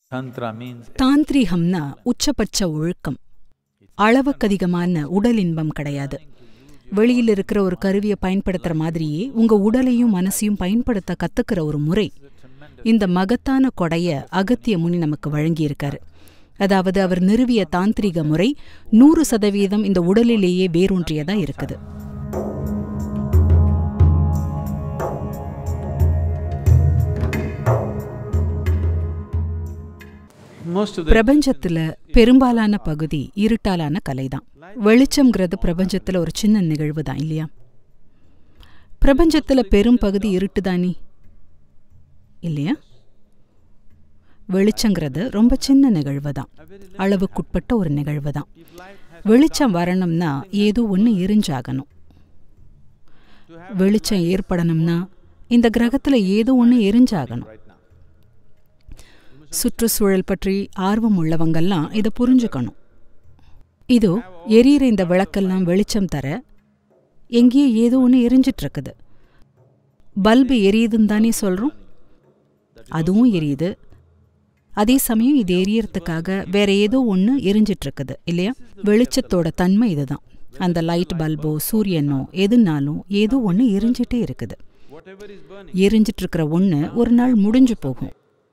Tantra means தாந்திரீகம்னா உச்சபட்ச ஒழுக்கம் அளவுக்கதிகமான உடல் இன்பம் கிடையாது வெளியில் இருக்கிற ஒரு கருவியை பயன்படுத்துற மாதிரியே உங்க உடலையும் மனசையும் பயன்படுத்த கத்துக்கிற ஒரு முறை இந்த மகத்தான கொடைய அகத்திய முனி நமக்கு வழங்கியிருக்காரு அதாவது அவர் நிறுவிய தாந்திரிக முறை நூறு சதவீதம் இந்த உடலிலேயே வேரூன்றியதா இருக்குது most of the பிரபஞ்சத்துல பெரும்பாலான பகுதி இருட்டாலான கலைதான் வெளிச்சம்ங்கிறது பிரபஞ்சத்துல ஒரு சின்ன நிகழ்வு தான் இல்லையா பிரபஞ்சத்துல பெரும் பகுதி இருட்டு தானே இல்லையா வெளிச்சங்கிறது ரொம்ப சின்ன நிகழ்வு தான் அளவுக்குட்பட்ட ஒரு நிகழ்வு தான் வெளிச்சம் வரணும்னா ஏதோ ஒன்று எரிஞ்சாகணும் வெளிச்சம் ஏற்படணும்னா இந்த கிரகத்துல ஏதோ ஒன்று எரிஞ்சாகணும் சுற்றுச்சூழல் பற்றி ஆர்வம் உள்ளவங்கெல்லாம் இதை புரிஞ்சுக்கணும் இதோ எரியிற இந்த விளக்கெல்லாம் வெளிச்சம் தர எங்கேயோ ஏதோ ஒன்று எரிஞ்சிட்டு இருக்குது பல்பு எரியுதுன்னு தானே சொல்கிறோம் அதுவும் எரியுது அதே சமயம் இது எரியறதுக்காக வேற ஏதோ ஒன்று எரிஞ்சிட்டு இருக்குது இல்லையா வெளிச்சத்தோட தன்மை இதுதான் அந்த லைட் பல்போ சூரியனோ எதுனாலும் ஏதோ ஒன்று எரிஞ்சிட்டே இருக்குது whatever is burning எரிஞ்சிட்டு இருக்கிற ஒன்று ஒரு நாள் முடிஞ்சு போகும்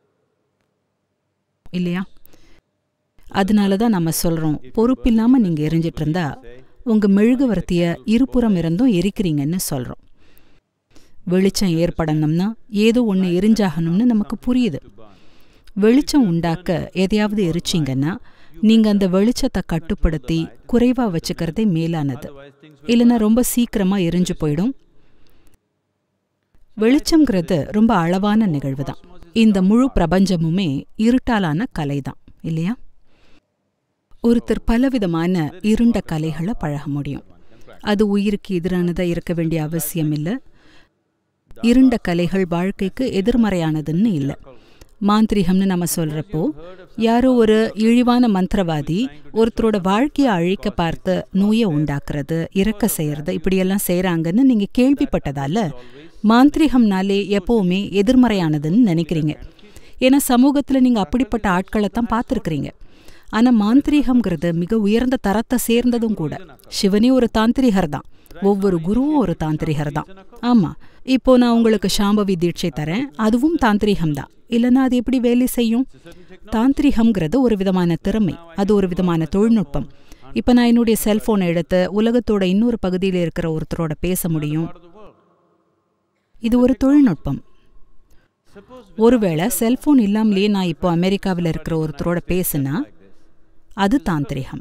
இல்லையா அதனால தான் நம்ம சொல்றோம் பொறுப்பில்லாம நீங்க எரிஞ்சிட்டு இருந்தா உங்க மெழுகுவர்த்திய இருபுறம் இருந்தும் எரிக்கிறீங்கன்னு சொல்றோம் வெளிச்சம் ஏற்படணும்னா ஏதோ ஒன்று எரிஞ்சாகணும்னு நமக்கு புரியுது வெளிச்சம் உண்டாக்க எதையாவது எரிச்சிங்கன்னா நீங்க அந்த வெளிச்சத்தை கட்டுப்படுத்தி குறைவா வச்சுக்கிறதே மேலானது இல்லைன்னா ரொம்ப சீக்கிரமா எரிஞ்சு போயிடும் வெளிச்சம்ங்கிறது ரொம்ப அளவான நிகழ்வு தான் இந்த முழு பிரபஞ்சமுமே இருட்டாலான கலை தான் இல்லையா ஒருத்தர் பலவிதமான இருண்ட கலைகளை பழக முடியும் அது உயிருக்கு எதிரானதா இருக்க வேண்டிய அவசியம் இல்லை இருண்ட கலைகள் வாழ்க்கைக்கு எதிர்மறையானதுன்னு இல்லை மாந்திரிகம்னு நம்ம சொல்றப்போ யாரோ ஒரு இழிவான மந்திரவாதி ஒருத்தரோட வாழ்க்கையை அழிக்க பார்த்து நோயை உண்டாக்குறது இறக்க செய்யறது இப்படியெல்லாம் செய்றாங்கன்னு நீங்க கேள்விப்பட்டதால மாந்திரிகம்னாலே எப்பவுமே எதிர்மறையானதுன்னு நினைக்கிறீங்க ஏன்னா சமூகத்துல நீங்க அப்படிப்பட்ட ஆட்களை தான் பார்த்துருக்கிறீங்க ஆனா மாந்திரீகம்ங்கிறது மிக உயர்ந்த தரத்தை சேர்ந்ததும் கூட சிவனே ஒரு தாந்திரிகர் தான் ஒவ்வொரு குருவும் ஒரு தாந்திரிகர் தான் ஆமா இப்போ நான் உங்களுக்கு சாம்பவி தீட்சை தரேன் அதுவும் தாந்திரீகம் தான் இல்லைன்னா அது எப்படி வேலை செய்யும் தாந்திரிகம்ங்கிறது ஒரு விதமான திறமை அது ஒரு விதமான தொழில்நுட்பம் இப்போ நான் என்னுடைய செல்போனை எடுத்து உலகத்தோட இன்னொரு பகுதியில் இருக்கிற ஒருத்தரோட பேச முடியும் இது ஒரு தொழில்நுட்பம் ஒருவேளை செல்போன் இல்லாமலேயே நான் இப்போ அமெரிக்காவில் இருக்கிற ஒருத்தரோட பேசுனா அது தாந்திரிகம்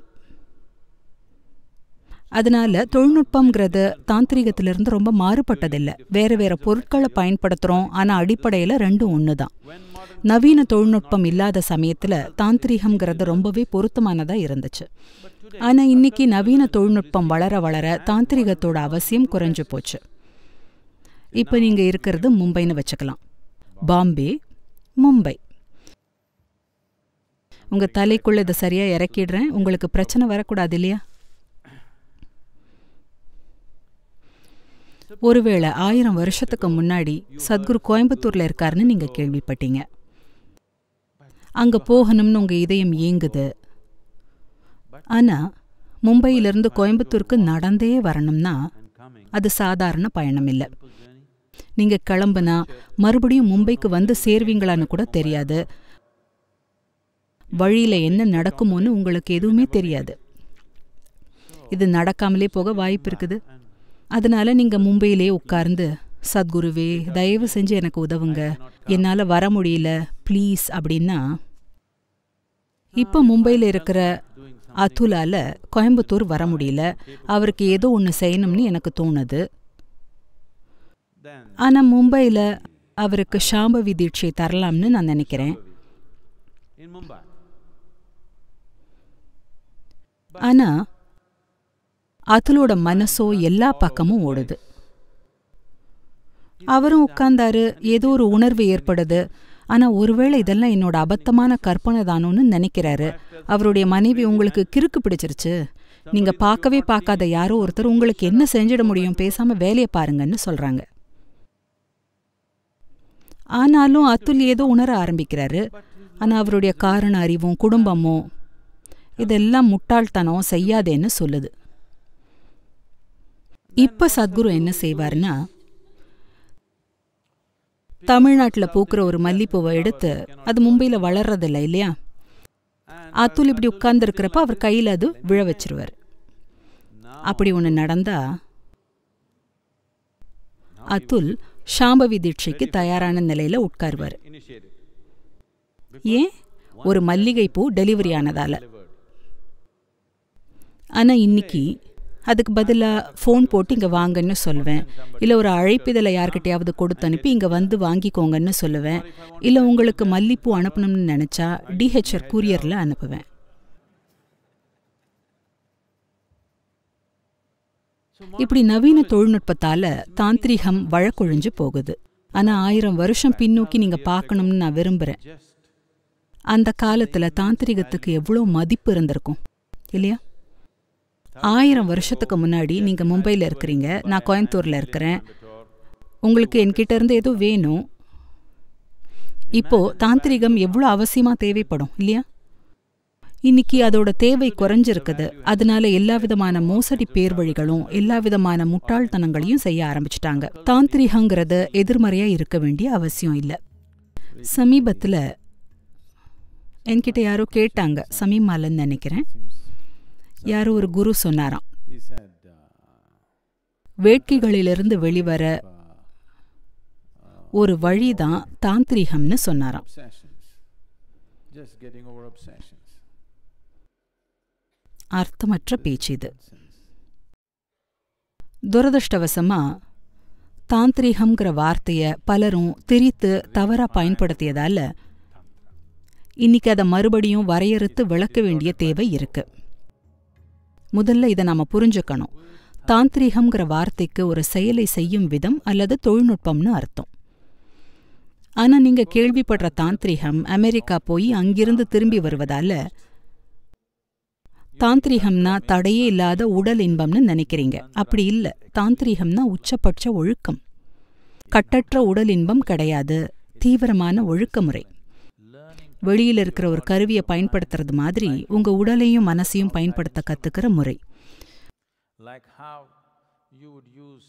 அதனால தொழில்நுட்பம்ங்கிறது தாந்திரிகத்திலிருந்து ரொம்ப மாறுபட்டதில்லை வேற வேற பொருட்களை பயன்படுத்துறோம் ஆனா அடிப்படையில ரெண்டும் ஒண்ணுதான் நவீன தொழில்நுட்பம் இல்லாத சமயத்துல தாந்திரிகம்ங்கிறது ரொம்பவே பொருத்தமானதா இருந்துச்சு ஆனா இன்னைக்கு நவீன தொழில்நுட்பம் வளர வளர தாந்திரிகத்தோட அவசியம் குறைஞ்சு போச்சு இப்போ நீங்க இருக்கிறது மும்பைன்னு வச்சுக்கலாம் பாம்பே மும்பை உங்க தலைக்குள்ள இதை சரியா இறக்கிடுறேன் உங்களுக்கு பிரச்சனை வரக்கூடாது இல்லையா ஒருவேளை ஆயிரம் வருஷத்துக்கு முன்னாடி சத்குரு கோயம்புத்தூர்ல இருக்காருன்னு நீங்க கேள்விப்பட்டீங்க அங்க போகணும்னு உங்க இதயம் ஏங்குது ஆனா மும்பையிலிருந்து கோயம்புத்தூருக்கு நடந்தே வரணும்னா அது சாதாரண பயணம் இல்லை நீங்க கிளம்புனா மறுபடியும் மும்பைக்கு வந்து சேர்வீங்களான்னு கூட தெரியாது வழியில என்ன நடக்குமோன்னு உங்களுக்கு எதுவுமே தெரியாது இது நடக்காமலே போக வாய்ப்பு இருக்குது அதனால நீங்க மும்பையிலே உட்கார்ந்து சத்குருவே தயவு செஞ்சு எனக்கு உதவுங்க என்னால வர முடியல ப்ளீஸ் அப்படின்னா இப்போ மும்பையில் இருக்கிற அதுலால கோயம்புத்தூர் வர முடியல அவருக்கு ஏதோ ஒன்று செய்யணும்னு எனக்கு தோணுது ஆனா மும்பையில அவருக்கு சாம்பவி தீட்சை தரலாம்னு நான் நினைக்கிறேன் in Mumbai. ஆனா அதுலோட மனசோ எல்லா பக்கமும் ஓடுது அவரும் உட்கார்ந்தாரு ஏதோ ஒரு உணர்வு ஏற்படுது ஆனா ஒருவேளை இதெல்லாம் என்னோட அபத்தமான கற்பனை தானோன்னு நினைக்கிறாரு அவருடைய மனைவி உங்களுக்கு கிறுக்கு பிடிச்சிருச்சு நீங்க பார்க்கவே பார்க்காத யாரோ ஒருத்தர் உங்களுக்கு என்ன செஞ்சிட முடியும் பேசாம வேலையை பாருங்கன்னு சொல்றாங்க ஆனாலும் அத்துல் ஏதோ உணர ஆரம்பிக்கிறாரு ஆனால் அவருடைய காரண அறிவும் குடும்பமும் இதெல்லாம் முட்டாள்தனம் செய்யாதேன்னு சொல்லுது இப்ப சத்குரு என்ன செய்வார்னா தமிழ்நாட்டில் பூக்கிற ஒரு மல்லிப்பூவை எடுத்து அது மும்பையில் வளர்றதில்ல இல்லையா அத்துல் இப்படி உட்கார்ந்துருக்கிறப்ப அவர் கையில் அது விழ வச்சிருவார் அப்படி ஒன்று நடந்தா அத்துல் சாம்பவி தீட்சைக்கு தயாரான நிலையில உட்காருவார் initiated. ஏன் ஒரு மல்லிகை பூ டெலிவரி ஆனதால ஆனா இன்னைக்கு அதுக்கு பதிலா ஃபோன் போட்டு இங்க வாங்கன்னு சொல்லுவேன் இல்ல ஒரு அழைப்பிதழை யார்கிட்டயாவது கொடுத்து அனுப்பி இங்க வந்து வாங்கிக்கோங்கன்னு சொல்லுவேன் இல்ல உங்களுக்கு மல்லிப்பூ அனுப்பணும்னு நினைச்சா டிஹெச்ஆர் கூரியர்ல அனுப்புவேன் இப்படி நவீன தொழில்நுட்பத்தால தாந்திரிகம் வழக்கொழிஞ்சு போகுது ஆனா ஆயிரம் வருஷம் பின்னோக்கி நீங்க பார்க்கணும்னு நான் விரும்புறேன் Just அந்த காலத்துல தாந்திரிகத்துக்கு எவ்வளோ மதிப்பு இருந்திருக்கும் இல்லையா ஆயிரம் வருஷத்துக்கு முன்னாடி நீங்க மும்பையில் இருக்கிறீங்க நான் கோயம்புத்தூர்ல இருக்கிறேன் உங்களுக்கு என்கிட்ட இருந்து ஏதோ வேணும் இப்போ தாந்திரிகம் எவ்வளோ அவசியமா தேவைப்படும் இல்லையா இன்னைக்கு அதோட தேவை குறைஞ்சிருக்குது அதனால எல்லா விதமான மோசடி பேர் வழிகளும் எல்லா விதமான முட்டாள்தனங்களையும் செய்ய ஆரம்பிச்சிட்டாங்க தாந்திரிகங்கிறது எதிர்மறையா இருக்க வேண்டிய அவசியம் இல்லை சமீபத்துல என்கிட்ட யாரோ கேட்டாங்க சமீமாலன்னு நினைக்கிறேன் யாரோ ஒரு குரு சொன்னாராம் he said, uh, வேட்கைகளிலிருந்து வெளிவர ஒரு வழிதான் தாந்திரிகம்னு சொன்னாராம் obsessions. Just getting over obsessions. அர்த்தமற்ற பேச்சு இது துரதிருஷ்டவசமா தாந்திரிகம்ங்கிற வார்த்தைய பலரும் திரித்து தவறா பயன்படுத்தியதால இன்னைக்கு அதை மறுபடியும் வரையறுத்து விளக்க வேண்டிய தேவை இருக்கு முதல்ல இதை நாம புரிஞ்சுக்கணும் தாந்திரிகம்ங்கிற வார்த்தைக்கு ஒரு செயலை செய்யும் விதம் அல்லது தொழில்நுட்பம்னு அர்த்தம் ஆனா நீங்க கேள்விப்படுற தாந்திரிகம் அமெரிக்கா போய் அங்கிருந்து திரும்பி வருவதால தாந்திரிகம்னா தடையே இல்லாத உடல் இன்பம்னு நினைக்கிறீங்க அப்படி இல்ல தாந்திரிகம்னா உச்சபட்ச ஒழுக்கம் கட்டற்ற உடல் இன்பம் கிடையாது தீவிரமான ஒழுக்க முறை வெளியில இருக்கிற ஒரு கருவியை பயன்படுத்துறது மாதிரி உங்க உடலையும் மனசையும் பயன்படுத்த கத்துக்கிற முறை Like how you would use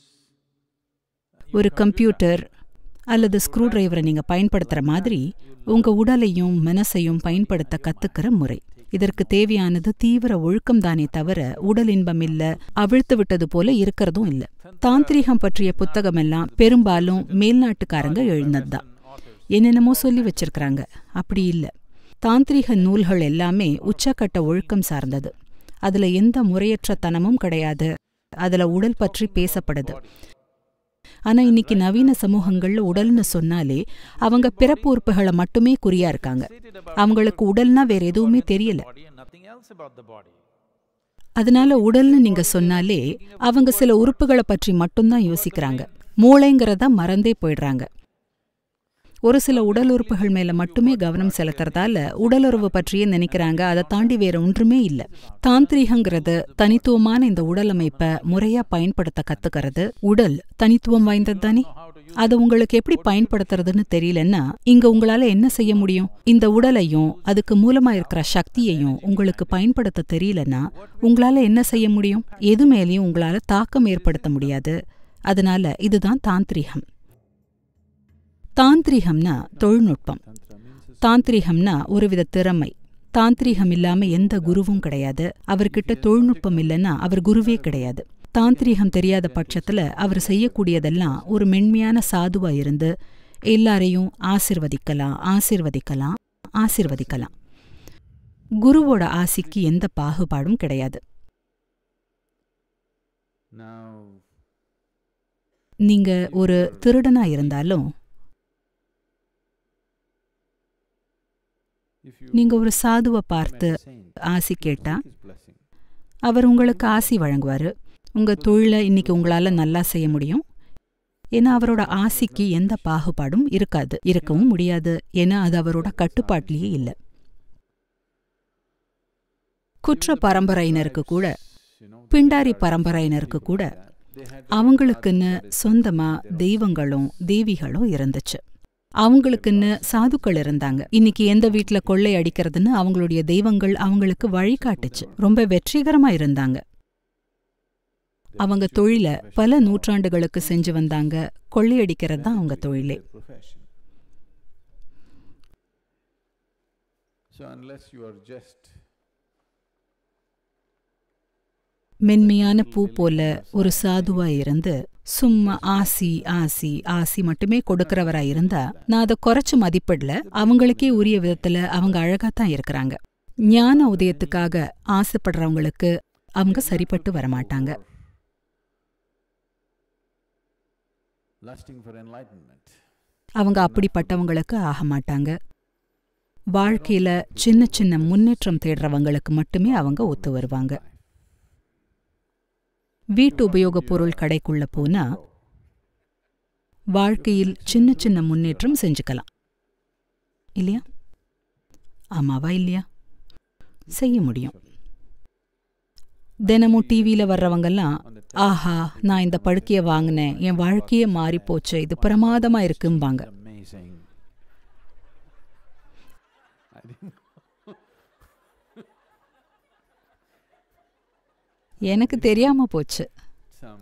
ஒரு கம்ப்யூட்டர் அல்லது ஸ்க்ரூ டிரைவரை நீங்க பயன்படுத்துற மாதிரி உங்க உடலையும் மனசையும் பயன்படுத்த கத்துக்கிற முறை இதற்கு தேவையானது தீவிர ஒழுக்கம் தானே தவிர உடல் இன்பம் இல்ல அவிழ்த்து விட்டது போல இருக்கிறதும் இல்ல தாந்திரிகம் பற்றிய புத்தகம் எல்லாம் பெரும்பாலும் மேல்நாட்டுக்காரங்க எழுந்ததுதான் என்னென்னமோ சொல்லி வச்சிருக்கிறாங்க அப்படி இல்ல தாந்திரிக நூல்கள் எல்லாமே உச்சக்கட்ட ஒழுக்கம் சார்ந்தது அதுல எந்த முறையற்ற தனமும் கிடையாது அதுல உடல் பற்றி பேசப்படுது ஆனா இன்னைக்கு நவீன சமூகங்கள்ல உடல்னு சொன்னாலே அவங்க பிறப்பு உறுப்புகளை மட்டுமே குறியா இருக்காங்க அவங்களுக்கு உடல்னா வேற எதுவுமே தெரியல body and nothing else about the body. அதனால உடல்னு நீங்க சொன்னாலே அவங்க சில உறுப்புகளை பற்றி மட்டும்தான் யோசிக்கிறாங்க மூளைங்கிறத மறந்தே போயிடுறாங்க ஒரு சில உடல் உறுப்புகள் மேல மட்டுமே கவனம் செலுத்துறதால உடலுறவு பற்றியே நினைக்கிறாங்க அதை தாண்டி வேற ஒன்றுமே இல்ல தாந்திரிகங்கிறது தனித்துவமான இந்த உடல் அமைப்பை முறையா பயன்படுத்த கத்துக்கிறது உடல் தனித்துவம் வாய்ந்தது தானே அதை உங்களுக்கு எப்படி பயன்படுத்துறதுன்னு தெரியலன்னா இங்க உங்களால என்ன செய்ய முடியும் இந்த உடலையும் அதுக்கு மூலமா இருக்கிற சக்தியையும் உங்களுக்கு பயன்படுத்த தெரியலன்னா உங்களால என்ன செய்ய முடியும் எது மேலேயும் உங்களால தாக்கம் ஏற்படுத்த முடியாது அதனால இதுதான் தாந்திரிகம் தாந்திரிகம்னா தொழில்நுட்பம் தாந்திரிகம்னா ஒருவித திறமை தாந்திரிகம் இல்லாம எந்த குருவும் கிடையாது அவர்கிட்ட தொழில்நுட்பம் இல்லைன்னா அவர் குருவே கிடையாது தாந்திரிகம் தெரியாத பட்சத்துல அவர் செய்யக்கூடியதெல்லாம் ஒரு மென்மையான சாதுவா இருந்து எல்லாரையும் ஆசிர்வதிக்கலாம் ஆசிர்வதிக்கலாம் ஆசிர்வதிக்கலாம் குருவோட ஆசிக்கு எந்த பாகுபாடும் கிடையாது Now, நீங்க ஒரு திருடனா இருந்தாலும் if you நீங்க ஒரு சாதுவை பார்த்து saint, ஆசி கேட்டா his blessing. அவர் உங்களுக்கு ஆசி வழங்குவாரு உங்க தொழிலை இன்னைக்கு உங்களால நல்லா செய்ய முடியும் ஏன்னா அவரோட ஆசிக்கு எந்த பாகுபாடும் இருக்காது இருக்கவும் முடியாது ஏன்னா அது அவரோட கட்டுப்பாட்டிலேயே இல்ல குற்ற பரம்பரையினருக்கு கூட You know, பிண்டாரி பரம்பரையினருக்கு கூட they had அவங்களுக்குன்னு சொந்தமா தெய்வங்களும் தேவிகளும் இருந்துச்சு அவங்களுக்குன்னு சாதுக்கள் இருந்தாங்க இன்னைக்கு எந்த வீட்ல கொள்ளை அடிக்கிறதுன்னு அவங்களுடைய தெய்வங்கள் அவங்களுக்கு வழிகாட்டுச்சு ரொம்ப வெற்றிகரமா இருந்தாங்க அவங்க தொழில பல நூற்றாண்டுகளுக்கு செஞ்சு வந்தாங்க கொள்ளையடிக்கிறது தான் அவங்க தொழிலே their profession. So unless you are just மென்மையான பூ போல ஒரு சாதுவா இருந்து சும்மா ஆசி ஆசி ஆசி மட்டுமே கொடுக்கறவரா இருந்தா நான் அதை குறைச்சு மதிப்பிடல அவங்களுக்கே உரிய விதத்துல அவங்க அழகா தான் இருக்கிறாங்க ஞான உதயத்துக்காக ஆசைப்படுறவங்களுக்கு அவங்க சரிப்பட்டு வரமாட்டாங்க lusting for enlightenment, அவங்க அப்படிப்பட்டவங்களுக்கு ஆக மாட்டாங்க வாழ்க்கையில சின்ன சின்ன முன்னேற்றம் தேடுறவங்களுக்கு மட்டுமே அவங்க ஒத்து வருவாங்க வீட்டு உபயோகப் பொருள் கடைக்குள்ள போனா வாழ்க்கையில் சின்ன சின்ன முன்னேற்றம் செஞ்சுக்கலாம் இல்லையா ஆமாவா இல்லையா செய்ய முடியும் தினமும் டிவியில வர்றவங்கெல்லாம் ஆஹா நான் இந்த படுக்கைய வாங்கினேன் என் வாழ்க்கையே மாறி போச்சு இது பிரமாதமா இருக்கும்பாங்க amazing. I didn't எனக்கு தெரியாம போச்சு some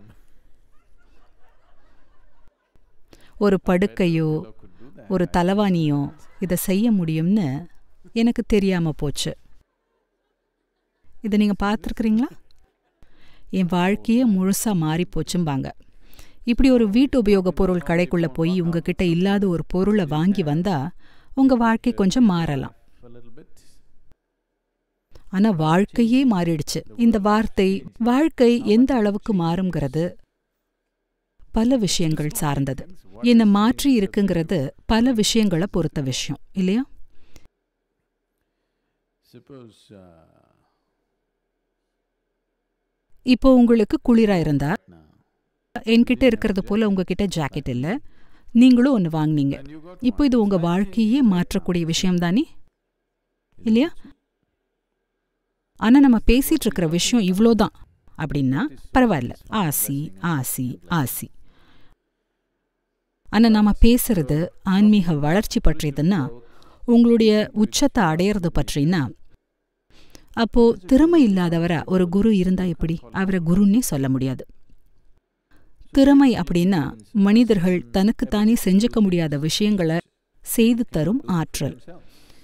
ஒரு படுக்கையோ fellow could do that. ஒரு தலவாணியோ இதை செய்ய முடியும்னு எனக்கு தெரியாம போச்சு இதை நீங்க பார்த்துருக்குறீங்களா என் வாழ்க்கையே முழுசா மாறி போச்சும்பாங்க இப்படி ஒரு வீட்டு உபயோகப் பொருள் கடைக்குள்ள போய் உங்ககிட்ட இல்லாத ஒரு பொருளை வாங்கி வந்தா உங்க வாழ்க்கை கொஞ்சம் மாறலாம் For a little bit. ஆனா வாழ்க்கையே மாறிடுச்சு இந்த வார்த்தை வாழ்க்கை எந்த அளவுக்கு மாறுங்கிறது பல விஷயங்கள் சார்ந்தது என்ன மாற்றி இருக்குங்கிறது பல விஷயங்களை பொறுத்த விஷயம் இல்லையா Suppose uh, இப்போ உங்களுக்கு குளிரா இருந்தா now என்கிட்ட இருக்கிறது போல உங்ககிட்ட ஜாக்கெட் இல்ல நீங்களும் ஒன்று வாங்குனீங்க and you got இப்போ இது உங்க வாழ்க்கையே மாற்றக்கூடிய விஷயம் தானே இல்லையா ஆனா நம்ம பேசிட்டு இருக்கிற விஷயம் இவ்வளோதான் அப்படின்னா பரவாயில்ல ஆசி ஆசி ஆசி ஆனா நாம பேசுறது ஆன்மீக வளர்ச்சி பற்றியதுன்னா உங்களுடைய உச்சத்தை அடையிறது பற்றினா அப்போ திறமை இல்லாதவரா ஒரு குரு இருந்தா எப்படி அவரை குருன்னே சொல்ல முடியாது திறமை அப்படின்னா மனிதர்கள் தனக்குத்தானே செஞ்சுக்க முடியாத விஷயங்களை செய்து தரும் ஆற்றல் himself.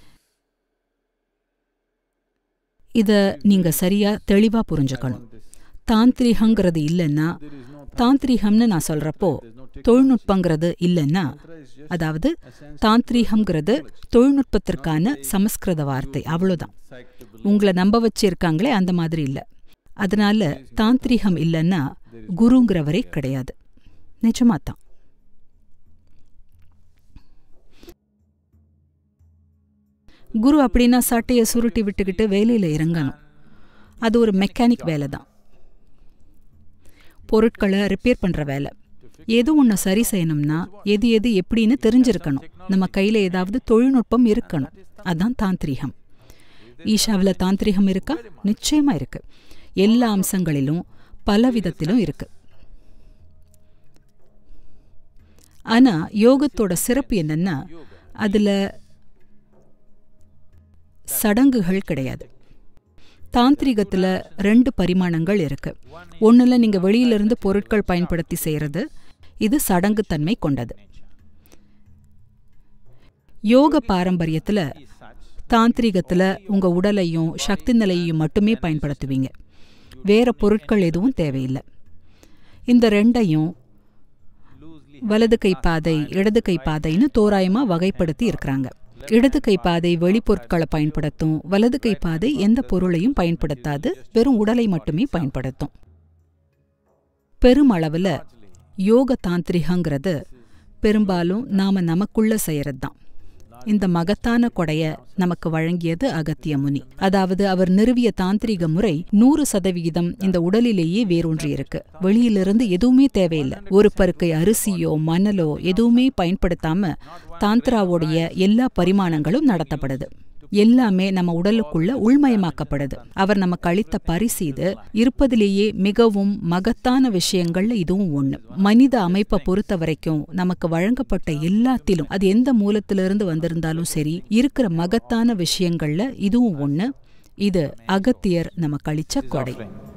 இத நீங்க சரியா தெளிவா புரிஞ்சுக்கணும் This, தாந்திரிகங்கிறது இல்லைன்னா there is no தாந்திரிகம்னு நான் சொல்றப்போ there's no technique. தொழில்நுட்பங்கிறது இல்லைன்னா Tantra is just அதாவது a sense தாந்திரீகம்ங்கிறது தொழில்நுட்பத்திற்கான சமஸ்கிருத வார்த்தை அவ்வளோதான் psych to believe. உங்களை நம்ப வச்சிருக்காங்களே அந்த மாதிரி இல்ல அதனால தாந்திரீகம் இல்லைன்னா குருங்கிறவரே கிடையாது நிஜமா தான் குரு அப்படின்னா சட்டையை சுருட்டி விட்டுக்கிட்டு வேலையில இறங்கணும் அது ஒரு மெக்கானிக் வேலை தான் பொருட்களை ரிப்பேர் பண்ற வேலை எது ஒன்று சரி செய்யணும்னா எது எது எப்படின்னு தெரிஞ்சிருக்கணும் நம்ம கையில ஏதாவது தொழில்நுட்பம் இருக்கணும் அதான் தாந்திரீகம் ஈஷாவில் தாந்திரிகம் இருக்கா நிச்சயமா இருக்கு எல்லா அம்சங்களிலும் பல விதத்திலும் இருக்கு ஆனா யோகத்தோட சிறப்பு என்னன்னா அதுல சடங்குகள் கிடையாது தாந்திரிகத்துல ரெண்டு பரிமாணங்கள் இருக்கு ஒண்ணுல நீங்க வெளியிலிருந்து பொருட்கள் பயன்படுத்தி செய்யறது இது சடங்குத்தன்மை கொண்டது யோக பாரம்பரியத்துல தாந்திரிகத்துல உங்க உடலையும் சக்தி நிலையையும் மட்டுமே பயன்படுத்துவீங்க வேற பொருட்கள் எதுவும் தேவையில்லை இந்த ரெண்டையும் வலது கை பாதை இடது கை பாதைன்னு தோராயமா வகைப்படுத்தி இருக்கிறாங்க இடது கை பாதை வெளிப்பொருட்களை பயன்படுத்தும் வலது கை பாதை எந்த பொருளையும் பயன்படுத்தாது வெறும் உடலை மட்டுமே பயன்படுத்தும் பெருமளவுல யோக தாந்திரிகங்கிறது பெரும்பாலும் நாம நமக்குள்ள செய்யறது தான் இந்த மகத்தான கொடைய நமக்கு வழங்கியது அகத்திய முனி அதாவது அவர் நிறுவிய தாந்திரிக முறை நூறு சதவிகிதம் இந்த உடலிலேயே வேரூன்றி இருக்கு வெளியிலிருந்து எதுவுமே தேவையில்லை ஒரு பருக்கை அரிசியோ மணலோ எதுவுமே பயன்படுத்தாம தாந்திராவுடைய எல்லா பரிமாணங்களும் நடத்தப்படுது எல்லாமே நம்ம உடலுக்குள்ள உள்மயமாக்கப்படுது அவர் நமக்கு அளித்த பரிசு இது இருப்பதிலேயே மிகவும் மகத்தான விஷயங்கள்ல இதுவும் ஒண்ணு மனித அமைப்பை பொறுத்த வரைக்கும் நமக்கு வழங்கப்பட்ட எல்லாத்திலும் அது எந்த மூலத்திலிருந்து வந்திருந்தாலும் சரி இருக்கிற மகத்தான விஷயங்கள்ல இதுவும் ஒண்ணு இது அகத்தியர் நமக்கு அளிச்ச கொடை offering.